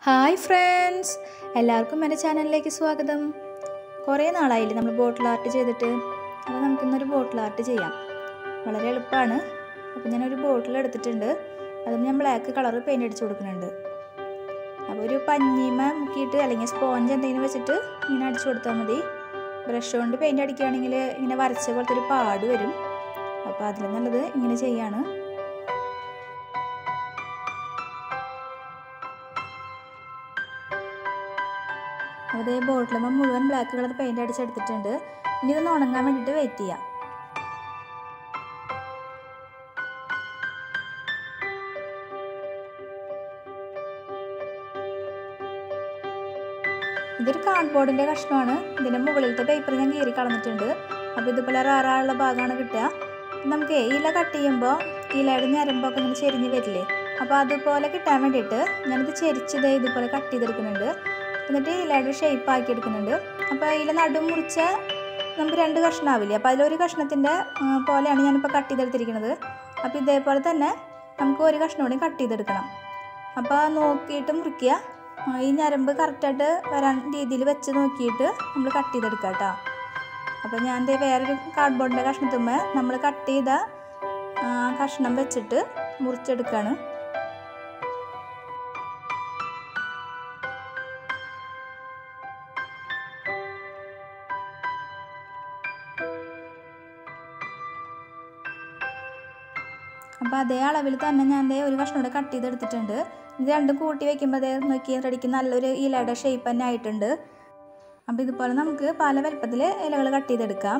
hi friends എല്ലാവർക്കും എൻ്റെ ചാനലിലേക്ക് സ്വാഗതം കുറേ നാളായില്ലേ നമ്മൾ ബോട്ടിൽ ആർട്ട് ചെയ്തിട്ട് അപ്പോൾ നമുക്കിന്നൊരു ബോട്ടിൽ ആർട്ട് ചെയ്യാം വളരെ എളുപ്പമാണ് അപ്പോൾ ഞാനൊരു ബോട്ടിൽ എടുത്തിട്ടുണ്ട് അതിന് ഞാൻ ബ്ലാക്ക് കളർ പെയിൻ്റ് അടിച്ച് കൊടുക്കുന്നുണ്ട് അപ്പോൾ ഒരു പഞ്ഞിമ മുക്കിയിട്ട് അല്ലെങ്കിൽ സ്പോഞ്ച് എന്തെങ്കിലും വെച്ചിട്ട് ഇങ്ങനെ അടിച്ചു കൊടുത്താൽ മതി ബ്രഷ് കൊണ്ട് പെയിൻ്റ് അടിക്കുകയാണെങ്കിൽ ഇങ്ങനെ വരച്ച പോലത്തെ ഒരു പാട് വരും അപ്പോൾ അതിൽ നല്ലത് ഇങ്ങനെ ചെയ്യാണ് അതേ ബോട്ടിലുമ്പോൾ മുഴുവൻ ബ്ലാക്ക് കളർ പെയിൻ്റ് അടിച്ചെടുത്തിട്ടുണ്ട് ഇനി ഇതൊന്ന് ഉണങ്ങാൻ വേണ്ടിയിട്ട് വെയിറ്റ് ചെയ്യാം ഇതൊരു കാർഡ്ബോർഡിൻ്റെ കഷ്ണമാണ് ഇതിൻ്റെ മുകളിലത്തെ പേപ്പർ ഞാൻ കീറി കളഞ്ഞിട്ടുണ്ട് അപ്പോൾ ഇതുപോലെ റാറാനുള്ള ഭാഗമാണ് കിട്ടുക നമുക്ക് ഇല കട്ട് ചെയ്യുമ്പോൾ ഇലയുടെ ഞരമ്പൊക്കെ ഇങ്ങനെ ചെരിഞ്ഞ് വരില്ലേ അപ്പോൾ അതുപോലെ കിട്ടാൻ വേണ്ടിയിട്ട് ഞാനിത് ചെരിച്ചത് ഇതുപോലെ കട്ട് ചെയ്തെടുക്കുന്നുണ്ട് എന്നിട്ട് ഇലയുടെ ഷേപ്പ് ആക്കി എടുക്കുന്നുണ്ട് അപ്പോൾ ഇല നടും മുറിച്ച നമുക്ക് രണ്ട് കഷ്ണമാവില്ലേ അപ്പോൾ അതിലൊരു കഷ്ണത്തിൻ്റെ പോലെയാണ് ഞാനിപ്പോൾ കട്ട് ചെയ്തെടുത്തിരിക്കുന്നത് അപ്പോൾ ഇതേപോലെ തന്നെ നമുക്ക് ഒരു കഷ്ണം കൂടി കട്ട് ചെയ്തെടുക്കണം അപ്പോൾ നോക്കിയിട്ട് മുറിക്കുക ഈ ഞരമ്പ് കറക്റ്റായിട്ട് വരാൻ രീതിയിൽ വെച്ച് നോക്കിയിട്ട് നമ്മൾ കട്ട് ചെയ്തെടുക്കുക കേട്ടോ അപ്പോൾ ഞാൻ ദേ വേറൊരു കാർഡ്ബോർഡിൻ്റെ കഷ്ണത്തുമ്മ നമ്മൾ കട്ട് ചെയ്ത കഷ്ണം വെച്ചിട്ട് മുറിച്ചെടുക്കുകയാണ് അപ്പോൾ അതേ അളവിൽ തന്നെ ഞാൻ ദേ ഒരു കഷ്ണം കൂടെ കട്ട് ചെയ്തെടുത്തിട്ടുണ്ട് ഇത് രണ്ടും കൂട്ടി വെക്കുമ്പോൾ അതേ നോക്കി റെഡിക്ക് നല്ലൊരു ഇലയുടെ ഷേപ്പ് തന്നെ ആയിട്ടുണ്ട് അപ്പോൾ ഇതുപോലെ നമുക്ക് പല വലുപ്പത്തിൽ ഇലകൾ കട്ട് ചെയ്തെടുക്കാം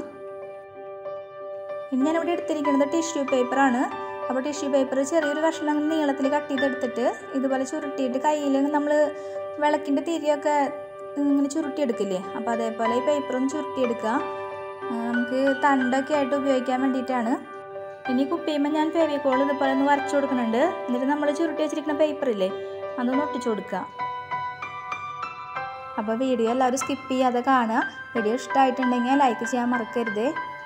ഇനി ഞാനിവിടെ എടുത്തിരിക്കുന്നത് ടിഷ്യൂ പേപ്പറാണ് അപ്പോൾ ടിഷ്യൂ പേപ്പർ ചെറിയൊരു കഷ്ണം നീളത്തിൽ കട്ട് ചെയ്തെടുത്തിട്ട് ഇതുപോലെ ചുരുട്ടിയിട്ട് കയ്യിൽ നമ്മൾ വിളക്കിൻ്റെ തിരിയൊക്കെ ഇങ്ങനെ ചുരുട്ടിയെടുക്കില്ലേ അപ്പോൾ അതേപോലെ ഈ പേപ്പർ ഒന്ന് ചുരുട്ടിയെടുക്കുക നമുക്ക് തണ്ടൊക്കെ ആയിട്ട് ഉപയോഗിക്കാൻ വേണ്ടിയിട്ടാണ് ഇനി കുപ്പിയുമ്പോൾ ഞാൻ ഫെവിക്കോൾ ഇതുപോലെ ഒന്ന് വരച്ചു കൊടുക്കുന്നുണ്ട് എന്നിട്ട് നമ്മൾ ചുരുട്ടി വെച്ചിരിക്കുന്ന പേപ്പറില്ലേ അതൊന്ന് ഒട്ടിച്ചു കൊടുക്കുക അപ്പോൾ വീഡിയോ എല്ലാവരും സ്കിപ്പ് ചെയ്യാതെ കാണുക വീഡിയോ ഇഷ്ടമായിട്ടുണ്ടെങ്കിൽ ലൈക്ക് ചെയ്യാൻ മറക്കരുത്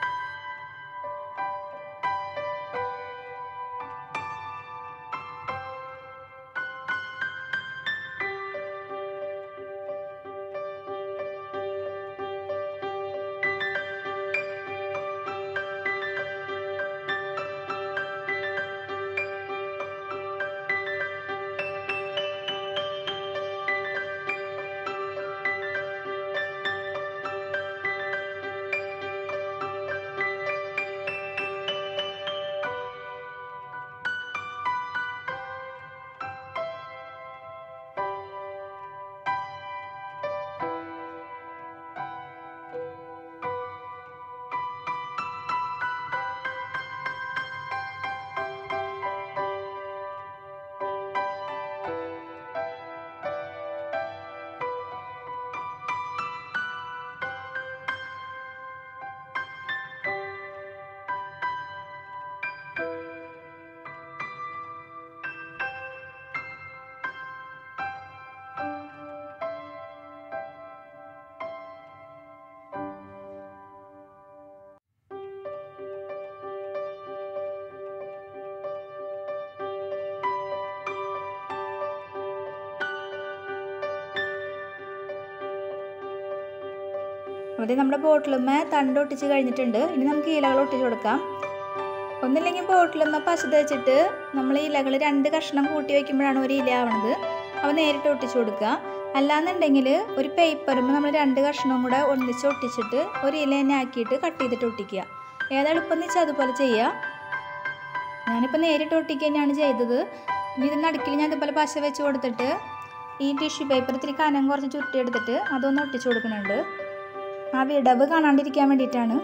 അവിടെ നമ്മുടെ ബോട്ടിലുമ്മ തണ്ട് ഒട്ടിച്ച് കഴിഞ്ഞിട്ടുണ്ട് ഇനി നമുക്ക് ഇലകൾ ഒട്ടിച്ച് കൊടുക്കാം ഒന്നില്ലെങ്കിൽ ബോട്ടിലുമ്മ പശ തേച്ചിട്ട് നമ്മൾ ഇലകൾ രണ്ട് കഷ്ണം കൂട്ടി വയ്ക്കുമ്പോഴാണ് ഒരു ഇല ആവണത് അവ നേരിട്ട് ഒട്ടിച്ചു കൊടുക്കുക അല്ലാന്നുണ്ടെങ്കിൽ ഒരു പേപ്പറുമ്പോൾ നമ്മൾ രണ്ട് കഷ്ണവും കൂടെ ഒന്നിച്ച് ഒട്ടിച്ചിട്ട് ഒരു ഇല തന്നെ ആക്കിയിട്ട് കട്ട് ചെയ്തിട്ട് ഒട്ടിക്കുക ഏതാ എളുപ്പം വെച്ചാൽ അതുപോലെ ചെയ്യുക ഞാനിപ്പോൾ നേരിട്ട് ഒട്ടിക്കുക തന്നെയാണ് ചെയ്തത് ഇനി ഇതിന് നടുക്കിൽ ഞാൻ ഇതുപോലെ പശ വെച്ച് കൊടുത്തിട്ട് ഈ ടിഷ്യൂ പേപ്പർ ഇത്തിരി കനം കുറച്ച് ചുരുട്ടിയെടുത്തിട്ട് അതൊന്ന് ഒട്ടിച്ചു കൊടുക്കുന്നുണ്ട് ആ വിടവ് കാണാണ്ടിരിക്കാൻ വേണ്ടിയിട്ടാണ്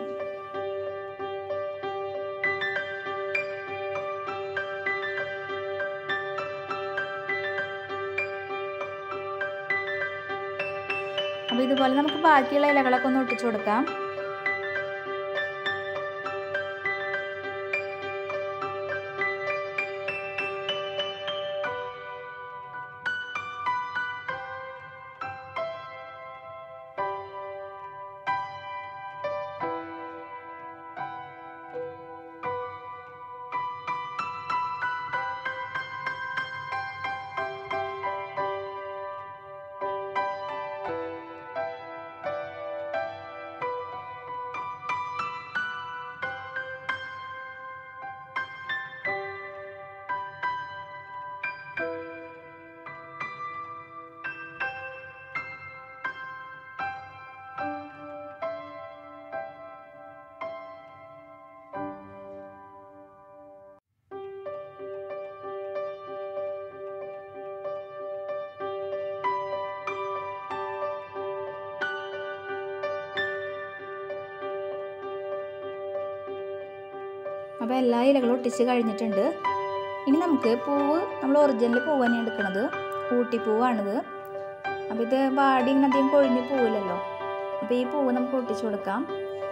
അപ്പോൾ ഇതുപോലെ നമുക്ക് ബാക്കിയുള്ള ഇലകളൊക്കെ ഒന്ന് ഒട്ടിച്ചു കൊടുക്കാം അപ്പോൾ എല്ലാ ഇലകളും ഒട്ടിച്ച് കഴിഞ്ഞിട്ടുണ്ട് ഇനി നമുക്ക് പൂവ് നമ്മൾ ഒറിജിനൽ പൂവ് തന്നെയാണ് എടുക്കുന്നത് ഊട്ടിപ്പൂവാണിത് അപ്പോൾ ഇത് വാടി ഇങ്ങനെ അധികം കൊഴിഞ്ഞ് പോവില്ലല്ലോ അപ്പോൾ ഈ പൂവ് നമുക്ക് ഒട്ടിച്ചു കൊടുക്കാം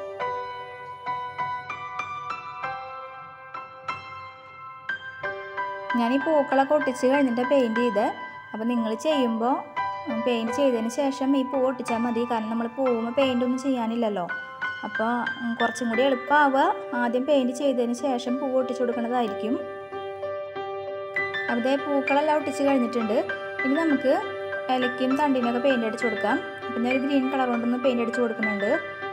ഞാൻ ഈ പൂക്കളൊക്കെ ഒട്ടിച്ച് കഴിഞ്ഞിട്ട് പെയിൻറ് ചെയ്ത് അപ്പോൾ നിങ്ങൾ ചെയ്യുമ്പോൾ പെയിൻറ് ചെയ്തതിന് ശേഷം ഈ പൂ ഒട്ടിച്ചാൽ മതി കാരണം നമ്മൾ പൂവുമ്പോൾ പെയിൻ്റ് ഒന്നും ചെയ്യാനില്ലല്ലോ അപ്പോൾ കുറച്ചും കൂടി എളുപ്പമാവുക ആദ്യം പെയിൻറ് ചെയ്തതിന് ശേഷം പൂ ഒട്ടിച്ചു കൊടുക്കുന്നതായിരിക്കും അവിടെ പൂക്കളെല്ലാം ഒട്ടിച്ച് കഴിഞ്ഞിട്ടുണ്ട് ഇനി നമുക്ക് ഇലയ്ക്കും തണ്ടിനൊക്കെ പെയിൻ്റ് അടിച്ചു കൊടുക്കാം അപ്പം ഞാൻ ഒരു ഗ്രീൻ കളർ കൊണ്ടൊന്ന് പെയിൻ്റ് അടിച്ചു കൊടുക്കുന്നുണ്ട്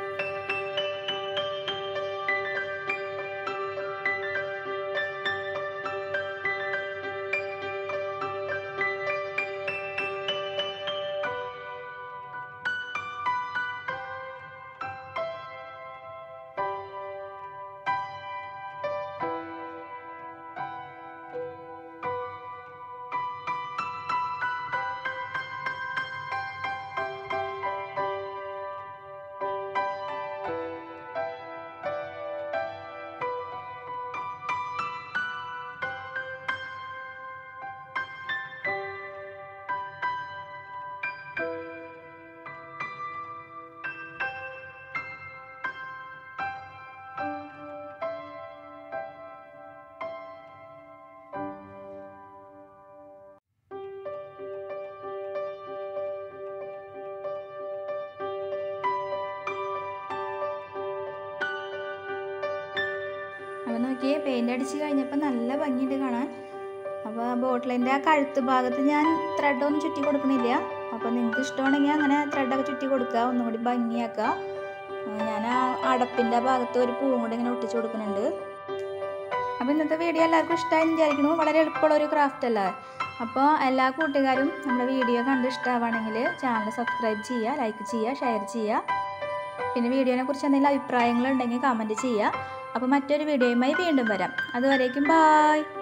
അപ്പോൾ നോക്കിയേ പെയിൻ്റ് അടിച്ച് കഴിഞ്ഞപ്പോൾ നല്ല ഭംഗിയുണ്ട് കാണാൻ അപ്പോൾ ബോട്ടിലിൻ്റെ ആ കഴുത്ത് ഭാഗത്ത് ഞാൻ ത്രെഡൊന്നും ചുറ്റി കൊടുക്കണില്ല അപ്പോൾ നിങ്ങൾക്ക് ഇഷ്ടമാണെങ്കിൽ അങ്ങനെ ത്രെഡൊക്കെ ചുറ്റി കൊടുക്കുക ഒന്നും കൂടി ഭംഗിയാക്കുക ഞാൻ ആ അടപ്പിൻ്റെ ഭാഗത്ത് ഒരു പൂവും കൂടി ഇങ്ങനെ ഒട്ടിച്ചു കൊടുക്കുന്നുണ്ട് അപ്പോൾ ഇന്നത്തെ വീഡിയോ എല്ലാവർക്കും ഇഷ്ടമായി വിചാരിക്കുന്നു വളരെ എളുപ്പമുള്ള ഒരു ക്രാഫ്റ്റ് അല്ലേ അപ്പോൾ എല്ലാ കൂട്ടുകാരും നമ്മുടെ വീഡിയോ കണ്ട് ഇഷ്ടമാവുകയാണെങ്കിൽ ചാനൽ സബ്സ്ക്രൈബ് ചെയ്യുക ലൈക്ക് ചെയ്യുക ഷെയർ ചെയ്യുക പിന്നെ വീഡിയോനെ കുറിച്ച് എന്തെങ്കിലും അഭിപ്രായങ്ങളുണ്ടെങ്കിൽ കമൻറ്റ് ചെയ്യുക അപ്പോൾ മറ്റൊരു വീഡിയോയുമായി വീണ്ടും വരാം അതുവരേക്കും ബായ്